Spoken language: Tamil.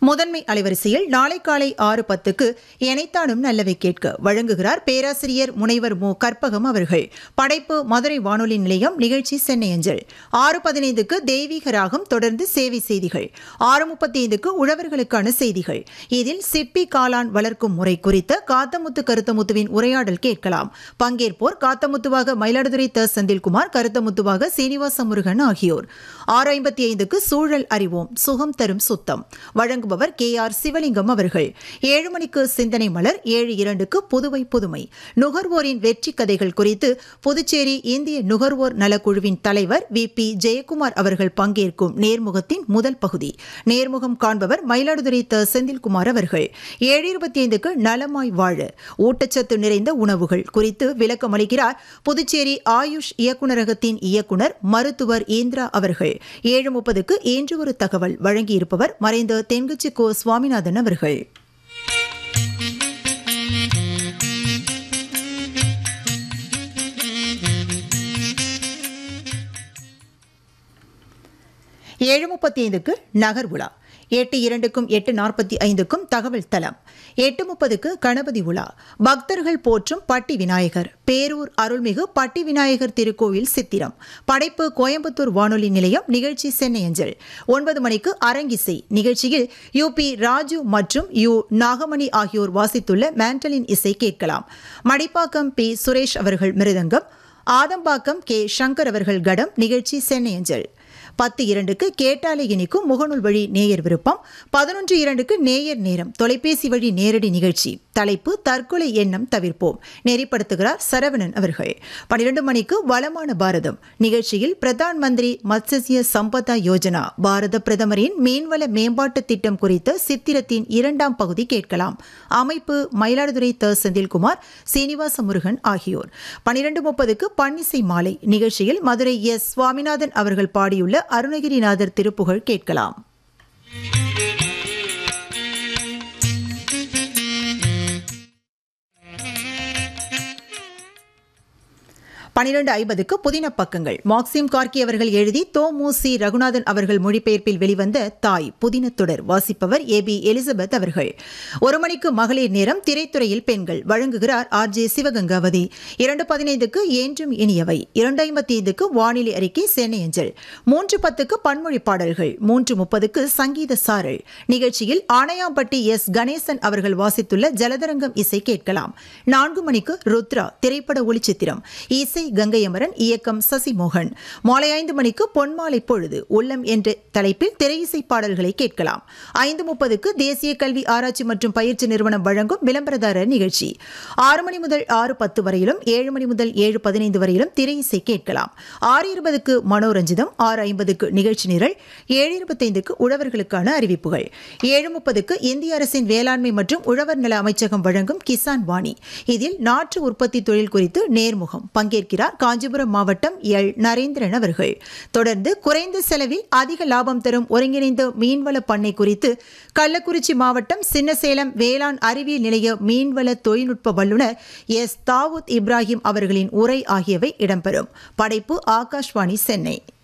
முதன்மை அலைவரிசையில் நாளை காலை ஆறு பத்துக்கு எனைத்தானும் நல்லவை கேட்க வழங்குகிறார் பேராசிரியர் முனைவர் மு கற்பகம் அவர்கள் படைப்பு மதுரை வானொலி நிலையம் நிகழ்ச்சி சென்னை அஞ்சல் ஆறு பதினைந்துக்கு தெய்வீக ராகம் தொடர்ந்து சேவை செய்திகள் ஆறு முப்பத்தி ஐந்துக்கு உழவர்களுக்கான செய்திகள் இதில் சிப்பி காளான் வளர்க்கும் முறை குறித்த காத்தமுத்து கருத்தமுத்துவின் உரையாடல் கேட்கலாம் பங்கேற்போர் காத்தமுத்துவாக மயிலாடுதுறை த செந்தில்குமார் கருத்தமுத்துவாக சீனிவாச முருகன் ஆகியோர் ஆறு ஐம்பத்தி ஐந்துக்கு சூழல் அறிவோம் சுகம் தரும் சுத்தம் வழங்குபவர் கே ஆர் சிவலிங்கம் அவர்கள் ஏழு மணிக்கு சிந்தனை மலர் ஏழு இரண்டுக்கு புதுவை புதுமை நுகர்வோரின் வெற்றி கதைகள் குறித்து புதுச்சேரி இந்திய நுகர்வோர் நலக்குழுவின் தலைவர் வி பி ஜெயக்குமார் அவர்கள் பங்கேற்கும் நேர்முகத்தின் முதல் பகுதி நேர்முகம் காண்பவர் மயிலாடுதுறை த செந்தில்குமார் அவர்கள் ஏழு இருபத்தி ஐந்துக்கு நலமாய் வாழ ஊட்டச்சத்து நிறைந்த உணவுகள் குறித்து விளக்கம் அளிக்கிறார் புதுச்சேரி ஆயுஷ் இயக்குநரகத்தின் இயக்குனர் மருத்துவர் இந்திரா அவர்கள் ஏழு முப்பதுக்கு இன்று ஒரு தகவல் வழங்கியிருப்பவர் மறைந்த தென்குச்சி கோ சுவாமிநாதன் அவர்கள் ஏழு முப்பத்தி ஐந்துக்கு நகர் உலா எட்டு இரண்டுக்கும் எட்டு நாற்பத்தி ஐந்துக்கும் தகவல் தலம் எட்டு முப்பதுக்கு கணபதி உலா பக்தர்கள் போற்றும் பட்டி விநாயகர் பேரூர் அருள்மிகு பட்டி விநாயகர் திருக்கோவில் சித்திரம் படைப்பு கோயம்புத்தூர் வானொலி நிலையம் நிகழ்ச்சி சென்னை அஞ்சல் ஒன்பது மணிக்கு அரங்கிசை நிகழ்ச்சியில் யூ பி ராஜு மற்றும் யு நாகமணி ஆகியோர் வாசித்துள்ள மேண்டலின் இசை கேட்கலாம் மடிப்பாக்கம் பி சுரேஷ் அவர்கள் மிருதங்கம் ஆதம்பாக்கம் கே சங்கர் அவர்கள் கடம் நிகழ்ச்சி சென்னை அஞ்சல் பத்து இரண்டுக்கு கேட்டாலே இனிக்கும் முகநூல் வழி நேயர் விருப்பம் பதினொன்று இரண்டுக்கு நேயர் நேரம் தொலைபேசி வழி நேரடி நிகழ்ச்சி தலைப்பு தற்கொலை எண்ணம் தவிர்ப்போம் நெறிப்படுத்துகிறார் சரவணன் அவர்கள் பனிரெண்டு மணிக்கு வளமான பாரதம் நிகழ்ச்சியில் பிரதான் மந்திரி மத்ஸ்ய சம்பதா யோஜனா பாரத பிரதமரின் மீன்வள மேம்பாட்டு திட்டம் குறித்த சித்திரத்தின் இரண்டாம் பகுதி கேட்கலாம் அமைப்பு மயிலாடுதுறை த செந்தில்குமார் சீனிவாச முருகன் ஆகியோர் பனிரெண்டு முப்பதுக்கு பன்னிசை மாலை நிகழ்ச்சியில் மதுரை எஸ் சுவாமிநாதன் அவர்கள் பாடியுள்ள அருணகிரிநாதர் திருப்புகழ் கேட்கலாம் பனிரெண்டு ஐம்பதுக்கு புதின பக்கங்கள் மாக்சிம் கார்கி அவர்கள் எழுதி தோ மு சி ரகுநாதன் அவர்கள் மொழிபெயர்ப்பில் வெளிவந்த தாய் புதின தொடர் வாசிப்பவர் ஏ பி எலிசபெத் அவர்கள் ஒரு மணிக்கு மகளிர் நேரம் திரைத்துறையில் பெண்கள் வழங்குகிறார் ஆர் ஜே சிவகங்காவதி இரண்டு பதினைந்துக்கு என்றும் இனியவை இரண்டு ஐம்பத்தி ஐந்துக்கு வானிலை அறிக்கை சென்னை அஞ்சல் மூன்று பத்துக்கு பன்மொழி பாடல்கள் மூன்று முப்பதுக்கு சங்கீத சாரல் நிகழ்ச்சியில் ஆணையாம்பட்டி எஸ் கணேசன் அவர்கள் வாசித்துள்ள ஜலதரங்கம் இசை கேட்கலாம் நான்கு மணிக்கு ருத்ரா திரைப்பட ஒளிச்சித்திரம் இசை கங்கை அமரன் இயக்கம் சசிமோகன் மாலை ஐந்து மணிக்கு பொன்மாலை பொழுது உள்ளம் என்ற தலைப்பில் திரையிசை பாடல்களை கேட்கலாம் ஐந்து முப்பதுக்கு தேசிய கல்வி ஆராய்ச்சி மற்றும் பயிற்சி நிறுவனம் வழங்கும் விளம்பரதாரர் நிகழ்ச்சி ஆறு மணி முதல் ஆறு பத்து வரையிலும் ஏழு மணி முதல் ஏழு பதினைந்து வரையிலும் திரையிசை கேட்கலாம் ஆறு இருபதுக்கு மனோரஞ்சிதம் ஆறு ஐம்பதுக்கு நிகழ்ச்சி நிரல் ஏழு இருபத்தைந்துக்கு உழவர்களுக்கான அறிவிப்புகள் ஏழு முப்பதுக்கு இந்திய அரசின் வேளாண்மை மற்றும் உழவர் நல அமைச்சகம் வழங்கும் கிசான் வாணி இதில் நாற்று உற்பத்தி தொழில் குறித்து நேர்முகம் பங்கேற்கிறார் காஞ்சிபுரம் மாவட்டம் எல் நரேந்திரன் அவர்கள் தொடர்ந்து குறைந்த செலவில் அதிக லாபம் தரும் ஒருங்கிணைந்த மீன்வள பண்ணை குறித்து கள்ளக்குறிச்சி மாவட்டம் சின்னசேலம் வேளாண் அறிவியல் நிலைய மீன்வள தொழில்நுட்ப வல்லுநர் எஸ் தாவூத் இப்ராஹிம் அவர்களின் உரை ஆகியவை இடம்பெறும் படைப்பு ஆகாஷ்வாணி சென்னை